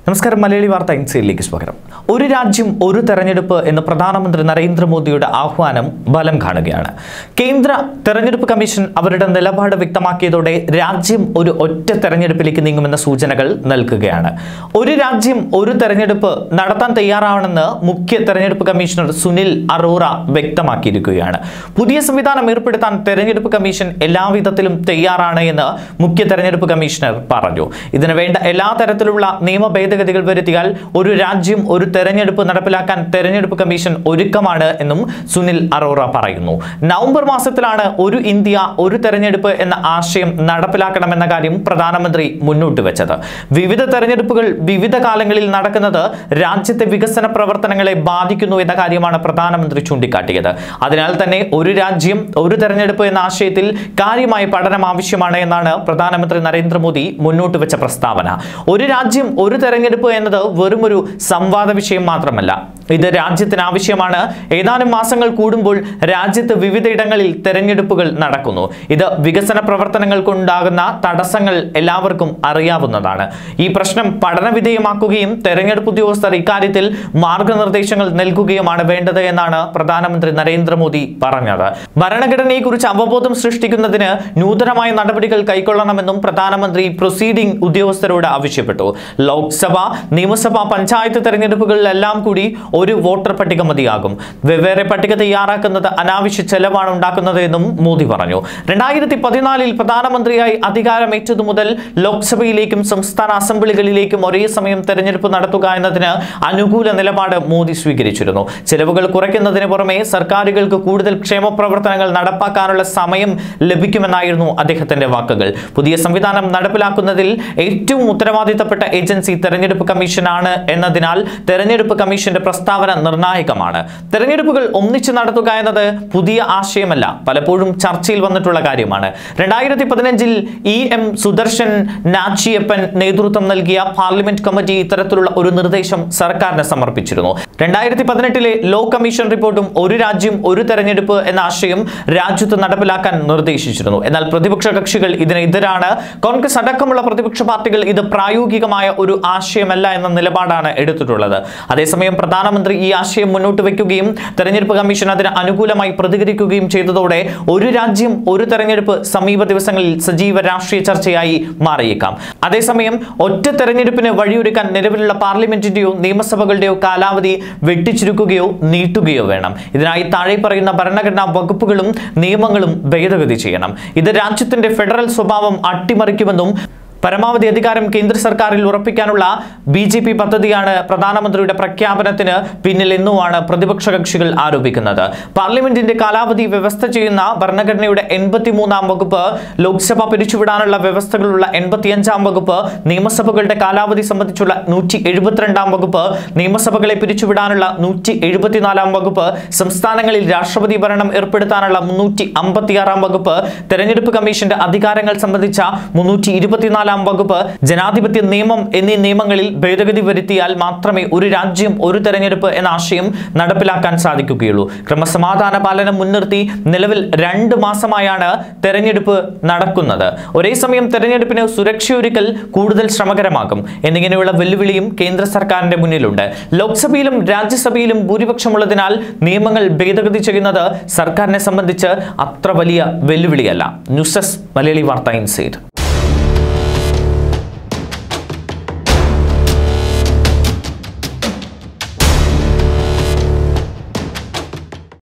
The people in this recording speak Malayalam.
നമസ്കാരം മലയാളി വാർത്ത ഇൻസൈഡിലേക്ക് സ്വാഗതം ഒരു രാജ്യം ഒരു തെരഞ്ഞെടുപ്പ് എന്ന് പ്രധാനമന്ത്രി നരേന്ദ്രമോദിയുടെ ആഹ്വാനം ബലം കാണുകയാണ് കേന്ദ്ര തെരഞ്ഞെടുപ്പ് കമ്മീഷൻ അവരുടെ നിലപാട് വ്യക്തമാക്കിയതോടെ രാജ്യം ഒരു ഒറ്റ തെരഞ്ഞെടുപ്പിലേക്ക് നീങ്ങുമെന്ന സൂചനകൾ നൽകുകയാണ് ഒരു രാജ്യം ഒരു തെരഞ്ഞെടുപ്പ് നടത്താൻ തയ്യാറാണെന്ന് മുഖ്യ തെരഞ്ഞെടുപ്പ് കമ്മീഷണർ സുനിൽ അറോറ വ്യക്തമാക്കിയിരിക്കുകയാണ് പുതിയ സംവിധാനം ഏർപ്പെടുത്താൻ തെരഞ്ഞെടുപ്പ് കമ്മീഷൻ എല്ലാവിധത്തിലും തയ്യാറാണ് എന്ന് മുഖ്യ തെരഞ്ഞെടുപ്പ് കമ്മീഷണർ പറഞ്ഞു ഇതിനു വേണ്ട എല്ലാ തരത്തിലുള്ള നിയമ ഭേദഗതികൾ വരുത്തിയാൽ ഒരു രാജ്യം ഒരു തെരഞ്ഞെടുപ്പ് നടപ്പിലാക്കാൻ തെരഞ്ഞെടുപ്പ് കമ്മീഷൻ ഒരുക്കമാണ് എന്നും സുനിൽ അറോറ പറയുന്നു നവംബർ മാസത്തിലാണ് ഒരു ഇന്ത്യ ഒരു തെരഞ്ഞെടുപ്പ് എന്ന ആശയം നടപ്പിലാക്കണമെന്ന കാര്യം പ്രധാനമന്ത്രി മുന്നോട്ട് വെച്ചത് വിവിധ തെരഞ്ഞെടുപ്പുകൾ വിവിധ കാലങ്ങളിൽ നടക്കുന്നത് രാജ്യത്തെ വികസന പ്രവർത്തനങ്ങളെ ബാധിക്കുന്നു എന്ന കാര്യമാണ് പ്രധാനമന്ത്രി ചൂണ്ടിക്കാട്ടിയത് അതിനാൽ തന്നെ ഒരു രാജ്യം ഒരു തെരഞ്ഞെടുപ്പ് എന്ന ആശയത്തിൽ കാര്യമായ പഠനം ആവശ്യമാണ് എന്നാണ് പ്രധാനമന്ത്രി നരേന്ദ്രമോദി മുന്നോട്ട് വെച്ച പ്രസ്താവന ഒരു രാജ്യം ഒരു തെരഞ്ഞെടുപ്പ് എന്നത് വെറും ഒരു സംവാദ വിഷയം മാത്രമല്ല ഇത് രാജ്യത്തിന് ആവശ്യമാണ് ഏതാനും മാസങ്ങൾ കൂടുമ്പോൾ രാജ്യത്ത് വിവിധയിടങ്ങളിൽ തെരഞ്ഞെടുപ്പുകൾ നടക്കുന്നു ഇത് വികസന പ്രവർത്തനങ്ങൾക്കുണ്ടാകുന്ന തടസ്സങ്ങൾ എല്ലാവർക്കും അറിയാവുന്നതാണ് ഈ പ്രശ്നം പഠനവിധേയമാക്കുകയും തെരഞ്ഞെടുപ്പ് ഉദ്യോഗസ്ഥർ ഇക്കാര്യത്തിൽ മാർഗനിർദ്ദേശങ്ങൾ നൽകുകയുമാണ് വേണ്ടത് എന്നാണ് പ്രധാനമന്ത്രി നരേന്ദ്രമോദി പറഞ്ഞത് ഭരണഘടനയെക്കുറിച്ച് അവബോധം സൃഷ്ടിക്കുന്നതിന് നൂതനമായ നടപടികൾ കൈക്കൊള്ളണമെന്നും പ്രധാനമന്ത്രി പ്രൊസീഡിംഗ് ഉദ്യോഗസ്ഥരോട് ആവശ്യപ്പെട്ടു ലോക്സഭ നിയമസഭ പഞ്ചായത്ത് തെരഞ്ഞെടുപ്പുകളിലെല്ലാം കൂടി ഒരു വോട്ടർ പട്ടിക മതിയാകും വെവ്വേറെ പട്ടിക തയ്യാറാക്കുന്നത് അനാവശ്യ ചെലവാണ് ഉണ്ടാക്കുന്നത് എന്നും മോദി പറഞ്ഞു രണ്ടായിരത്തി പതിനാലിൽ പ്രധാനമന്ത്രിയായി അധികാരമേറ്റതു മുതൽ ലോക്സഭയിലേക്കും സംസ്ഥാന അസംബ്ലികളിലേക്കും ഒരേ സമയം തെരഞ്ഞെടുപ്പ് നടത്തുക എന്നതിന് അനുകൂല നിലപാട് മോദി സ്വീകരിച്ചിരുന്നു ചെലവുകൾ കുറയ്ക്കുന്നതിന് പുറമെ സർക്കാരുകൾക്ക് കൂടുതൽ ക്ഷേമ പ്രവർത്തനങ്ങൾ നടപ്പാക്കാനുള്ള സമയം ലഭിക്കുമെന്നായിരുന്നു അദ്ദേഹത്തിന്റെ വാക്കുകൾ പുതിയ സംവിധാനം നടപ്പിലാക്കുന്നതിൽ ഏറ്റവും ഉത്തരവാദിത്തപ്പെട്ട ഏജൻസി തെരഞ്ഞെടുപ്പ് കമ്മീഷനാണ് എന്നതിനാൽ തെരഞ്ഞെടുപ്പ് കമ്മീഷന്റെ പ്രസ്താവന നിർണായകമാണ് തെരഞ്ഞെടുപ്പുകൾ ഒന്നിച്ചു നടത്തുക എന്നത് പുതിയ ആശയമല്ല പലപ്പോഴും ചർച്ചയിൽ വന്നിട്ടുള്ള കാര്യമാണ് രണ്ടായിരത്തി പതിനഞ്ചിൽ ഇ എം സുദർശൻ നാച്ചിയപ്പൻ നേതൃത്വം നൽകിയ പാർലമെന്റ് കമ്മിറ്റി ഇത്തരത്തിലുള്ള ഒരു നിർദ്ദേശം സർക്കാരിന് സമർപ്പിച്ചിരുന്നു രണ്ടായിരത്തി പതിനെട്ടിലെ ലോ കമ്മീഷൻ റിപ്പോർട്ടും ഒരു രാജ്യം ഒരു തെരഞ്ഞെടുപ്പ് എന്ന ആശയം രാജ്യത്ത് നടപ്പിലാക്കാൻ നിർദ്ദേശിച്ചിരുന്നു എന്നാൽ പ്രതിപക്ഷ കക്ഷികൾ ഇതിനെതിരാണ് കോൺഗ്രസ് അടക്കമുള്ള പ്രതിപക്ഷ പാർട്ടികൾ ഇത് പ്രായോഗികമായ ഒരു ആശയമല്ല എന്ന നിലപാടാണ് എടുത്തിട്ടുള്ളത് അതേസമയം പ്രധാനമന്ത്രി ഈ ആശയം മുന്നോട്ട് വയ്ക്കുകയും തെരഞ്ഞെടുപ്പ് കമ്മീഷൻ അതിന് അനുകൂലമായി പ്രതികരിക്കുകയും ചെയ്തതോടെ ഒരു രാജ്യം ഒരു തെരഞ്ഞെടുപ്പ് സമീപ ദിവസങ്ങളിൽ സജീവ രാഷ്ട്രീയ ചർച്ചയായി മാറിയേക്കാം അതേസമയം ഒറ്റ തെരഞ്ഞെടുപ്പിന് വഴിയൊരുക്കാൻ നിലവിലുള്ള പാർലമെന്റിന്റെയോ നിയമസഭകളുടെയോ കാലാവധി വെട്ടിച്ചുരുക്കുകയോ നീട്ടുകയോ വേണം ഇതിനായി താഴെ പറയുന്ന ഭരണഘടനാ വകുപ്പുകളും നിയമങ്ങളും ഭേദഗതി ചെയ്യണം ഇത് രാജ്യത്തിന്റെ ഫെഡറൽ സ്വഭാവം അട്ടിമറിക്കുമെന്നും പരമാവധി അധികാരം കേന്ദ്ര സർക്കാരിൽ ഉറപ്പിക്കാനുള്ള ബി ജെ പി പദ്ധതിയാണ് പ്രധാനമന്ത്രിയുടെ പ്രഖ്യാപനത്തിന് പിന്നിൽ എന്നുമാണ് പ്രതിപക്ഷ കക്ഷികൾ ആരോപിക്കുന്നത് പാർലമെന്റിന്റെ കാലാവധി വ്യവസ്ഥ ചെയ്യുന്ന ഭരണഘടനയുടെ എൺപത്തിമൂന്നാം വകുപ്പ് ലോക്സഭ പിരിച്ചുവിടാനുള്ള വ്യവസ്ഥകളുള്ള എൺപത്തിയഞ്ചാം വകുപ്പ് നിയമസഭകളുടെ കാലാവധി സംബന്ധിച്ചുള്ള നൂറ്റി എഴുപത്തിരണ്ടാം വകുപ്പ് നിയമസഭകളെ പിരിച്ചുവിടാനുള്ള നൂറ്റി എഴുപത്തിനാലാം വകുപ്പ് സംസ്ഥാനങ്ങളിൽ രാഷ്ട്രപതി ഭരണം ഏർപ്പെടുത്താനുള്ള മുന്നൂറ്റി അമ്പത്തിയാറാം വകുപ്പ് തെരഞ്ഞെടുപ്പ് കമ്മീഷന്റെ അധികാരങ്ങൾ സംബന്ധിച്ച മുന്നൂറ്റി ഇരുപത്തിനാലാം വകുപ്പ് ജനാധിപത്യ നിയമം എന്നീ നിയമങ്ങളിൽ ഭേദഗതി വരുത്തിയാൽ മാത്രമേ ഒരു രാജ്യം ഒരു തെരഞ്ഞെടുപ്പ് എന്ന ആശയം നടപ്പിലാക്കാൻ സാധിക്കുകയുള്ളൂ ക്രമസമാധാന പാലനം മുൻനിർത്തി നിലവിൽ രണ്ട് മാസമായാണ് തെരഞ്ഞെടുപ്പ് നടക്കുന്നത് ഒരേ സമയം തെരഞ്ഞെടുപ്പിന് സുരക്ഷയൊരുക്കൽ കൂടുതൽ ശ്രമകരമാകും എന്നിങ്ങനെയുള്ള വെല്ലുവിളിയും കേന്ദ്ര സർക്കാരിന്റെ മുന്നിലുണ്ട് ലോക്സഭയിലും രാജ്യസഭയിലും ഭൂരിപക്ഷമുള്ളതിനാൽ നിയമങ്ങൾ ഭേദഗതി ചെയ്യുന്നത് സർക്കാരിനെ സംബന്ധിച്ച് അത്ര വലിയ വെല്ലുവിളിയല്ല ന്യൂസ് ഡെസ്ക് മലയാളി വാർത്ത ഇൻസൈഡ്